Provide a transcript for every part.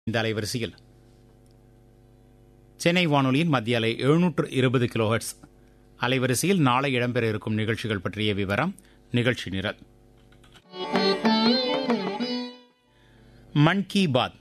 இந்த அலைவரிசையில் சென்னை வானொலியின் மத்திய அலை எழுநூற்று இருபது கிலோஹெட்ஸ் அலைவரிசையில் நாளை இடம்பெற இருக்கும் நிகழ்ச்சிகள் பற்றிய விவரம் நிகழ்ச்சி நிரல் மன் கி பாத்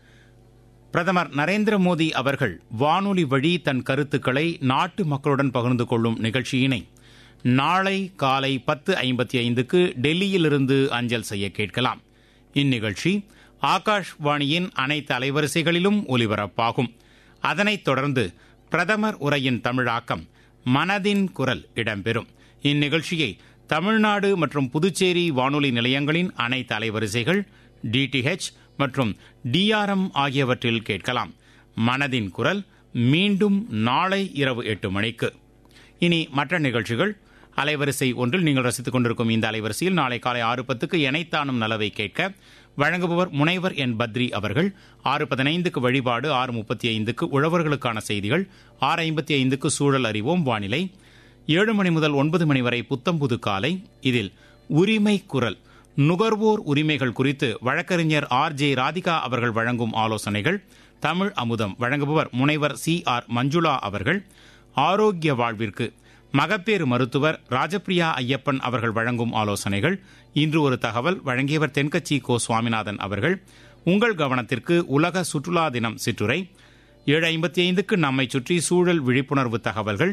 பிரதமர் நரேந்திர மோடி அவர்கள் வானொலி வழி தன் கருத்துக்களை நாட்டு மக்களுடன் பகிர்ந்து கொள்ளும் நிகழ்ச்சியினை நாளை காலை பத்து ஐம்பத்தி ஐந்துக்கு டெல்லியிலிருந்து அஞ்சல் செய்ய கேட்கலாம் இந்நிகழ்ச்சி ஆகாஷ்வாணியின் அனைத்து அலைவரிசைகளிலும் ஒலிபரப்பாகும் அதனைத் தொடர்ந்து பிரதமர் உரையின் தமிழாக்கம் மனதின் குரல் இடம்பெறும் இந்நிகழ்ச்சியை தமிழ்நாடு மற்றும் புதுச்சேரி வானொலி நிலையங்களின் அனைத்து அலைவரிசைகள் டிடிஹெச் மற்றும் டிஆர்எம் ஆகியவற்றில் கேட்கலாம் மனதின் குரல் மீண்டும் நாளை இரவு எட்டு மணிக்கு இனி மற்ற நிகழ்ச்சிகள் அலைவரிசை ஒன்றில் நீங்கள் ரசித்துக் கொண்டிருக்கும் இந்த அலைவரிசையில் நாளை காலை ஆறு பத்துக்கு எனைத்தானும் நலவை கேட்க வழங்குபவர் முனைவர் என் பத்ரி அவர்கள் ஆறு பதினைந்துக்கு வழிபாடு ஆறு முப்பத்தி ஐந்துக்கு உழவர்களுக்கான செய்திகள் ஆறு ஐம்பத்தி ஐந்துக்கு சூழல் அறிவோம் வானிலை ஏழு மணி முதல் ஒன்பது மணி வரை புத்தம்புது காலை இதில் உரிமை குரல் நுகர்வோர் உரிமைகள் குறித்து வழக்கறிஞர் ஆர் ஜே ராதிகா அவர்கள் வழங்கும் ஆலோசனைகள் தமிழ் அமுதம் வழங்குபவர் முனைவர் சி ஆர் மஞ்சுளா அவர்கள் ஆரோக்கிய வாழ்விற்கு மகப்பேறு மருத்துவர் ராஜப்பிரியா ஐயப்பன் அவர்கள் வழங்கும் ஆலோசனைகள் இன்று ஒரு தகவல் வழங்கியவர் தென்கட்சி கோ சுவாமிநாதன் அவர்கள் உங்கள் கவனத்திற்கு உலக சுற்றுலா தினம் சிற்றுரை ஏழு ஐம்பத்தி ஐந்துக்கு நம்மை சுற்றி சூழல் விழிப்புணர்வு தகவல்கள்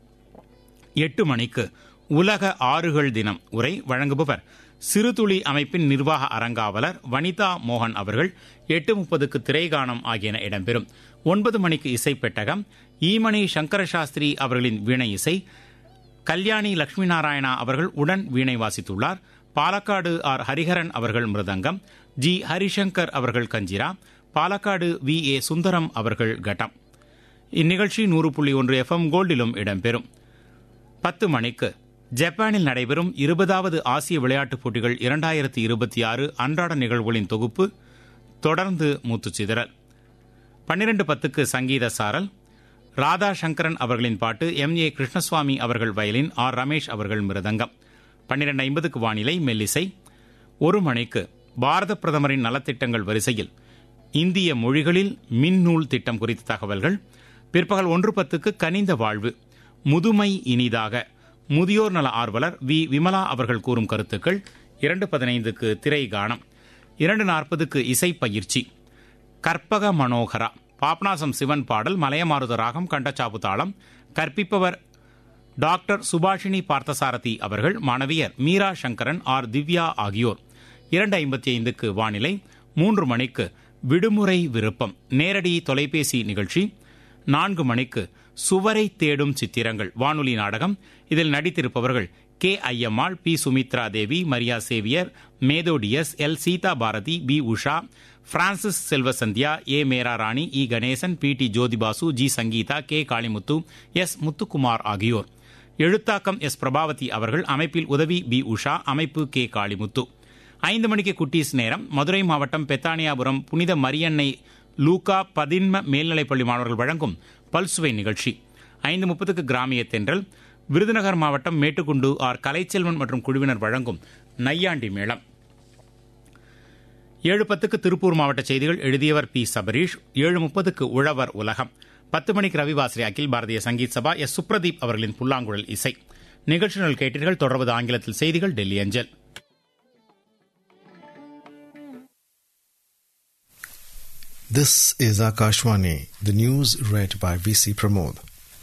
எட்டு மணிக்கு உலக ஆறுகள் தினம் உரை வழங்குபவர் சிறுதுளி அமைப்பின் நிர்வாக அரங்காவலர் வனிதா மோகன் அவர்கள் எட்டு முப்பதுக்கு திரைகானம் ஆகியன இடம்பெறும் ஒன்பது மணிக்கு இசை பெட்டகம் ஈமணி சங்கர சாஸ்திரி அவர்களின் வீணை இசை கல்யாணி லட்சுமி நாராயணா அவர்கள் உடன் வீணை வாசித்துள்ளார் பாலக்காடு ஆர் ஹரிஹரன் அவர்கள் மிருதங்கம் ஜி ஹரிசங்கர் அவர்கள் கஞ்சிரா பாலக்காடு வி ஏ சுந்தரம் அவர்கள் கட்டம் இந்நிகழ்ச்சி நூறு புள்ளி ஒன்று எஃப்எம் கோல்டிலும் இடம்பெறும் பத்து மணிக்கு ஜப்பானில் நடைபெறும் இருபதாவது ஆசிய விளையாட்டுப் போட்டிகள் இரண்டாயிரத்தி இருபத்தி ஆறு அன்றாட நிகழ்வுகளின் தொகுப்பு தொடர்ந்து மூத்துச்சிதறல் பன்னிரண்டு பத்துக்கு சங்கீத சாரல் ராதா சங்கரன் அவர்களின் பாட்டு எம் ஏ கிருஷ்ணசுவாமி அவர்கள் வயலின் ஆர் ரமேஷ் அவர்கள் மிருதங்கம் பன்னிரண்டு ஐம்பதுக்கு வானிலை மெல்லிசை ஒரு மணிக்கு பாரத பிரதமரின் நலத்திட்டங்கள் வரிசையில் இந்திய மொழிகளில் மின்னூல் திட்டம் குறித்த தகவல்கள் பிற்பகல் ஒன்று பத்துக்கு கனிந்த வாழ்வு முதுமை இனிதாக முதியோர் நல ஆர்வலர் வி விமலா அவர்கள் கூறும் கருத்துக்கள் இரண்டு பதினைந்துக்கு திரை கானம் இரண்டு நாற்பதுக்கு இசை பயிற்சி கற்பக மனோகரா பாப்நாசம் சிவன் பாடல் மலையமாருத ராகம் கண்டச்சாப்பு தாளம் கற்பிப்பவர் டாக்டர் சுபாஷினி பார்த்தசாரதி அவர்கள் மாணவியர் மீரா சங்கரன் ஆர் திவ்யா ஆகியோர் இரண்டு ஐம்பத்தி ஐந்துக்கு வானிலை மூன்று மணிக்கு விடுமுறை விருப்பம் நேரடி தொலைபேசி நிகழ்ச்சி நான்கு மணிக்கு சுவரை தேடும் சித்திரங்கள் வானொலி நாடகம் இதில் நடித்திருப்பவர்கள் K Ayyammal P Sumithra Devi Maria Xavier Methodius L Seetha Bharathi P Usha Francis Selvasandhya A Mera Rani E Ganesan P T Jyothibasu G Sangeetha K Kalimuthu S Muthukumar ஆகியோர் எழுத்தாக்கம் எஸ் பிரபாவதி அவர்கள் அமைப்பில் உதவி பி உஷா அமைப்பு கே காளிமுத்து ஐந்து மணிக்கு குட்டீஸ் நேரம் மதுரை மாவட்டம் பெத்தானியாபுரம் புனித மரியன்னை லூகா பதின்ம மேல்நிலைப்பள்ளி மாணவர்கள் வழங்கும் பல்சுவை நிகழ்ச்சி ஐந்து முப்பதுக்கு கிராமிய தென்றல் விருதுநகர் மாவட்டம் மேட்டுக்குண்டு ஆர் கலைச்செல்வன் மற்றும் குழுவினர் வழங்கும் நையாண்டி மேளம் ஏழு பத்துக்கு திருப்பூர் மாவட்ட செய்திகள் எழுதியவர் பி சபரீஷ் ஏழு முப்பதுக்கு உழவர் உலகம் பத்து மணிக்கு ரவிவாசரி அகில் பாரதிய சங்கீத் சபா எஸ் சுப்ரதீப் அவர்களின் புல்லாங்குழல் இசை நிகழ்ச்சிகள் கேட்டீர்கள் தொடர்வது ஆங்கிலத்தில் செய்திகள் டெல்லி அஞ்சல் This is Akashwani, the news read by VC Pramod.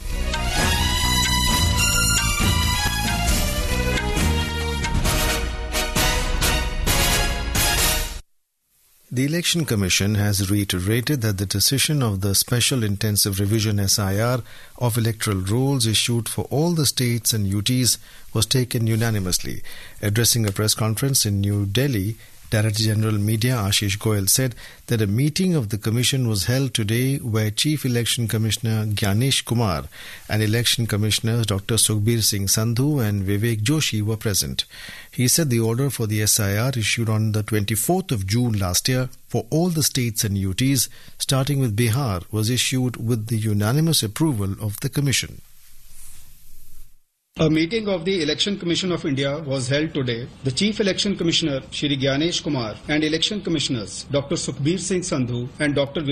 The Election Commission has reiterated that the decision of the Special Intensive Revision SIR of electoral rolls issued for all the states and UTs was taken unanimously. Addressing a press conference in New Delhi, Director General Media Ashish Goyal said that a meeting of the Commission was held today where Chief Election Commissioner Gyanesh Kumar and Election Commissioners Dr. Sukhbir Singh Sandhu and Vivek Joshi were present. He said the order for the SIR issued on the 24th of June last year for all the states and UTs, starting with Bihar, was issued with the unanimous approval of the Commission. A meeting of the Election Commission of India was held today. The Chief Election Commissioner, Shri Gyanesh Kumar, and Election Commissioners, Dr. Sukhbir Singh Sandhu and Dr.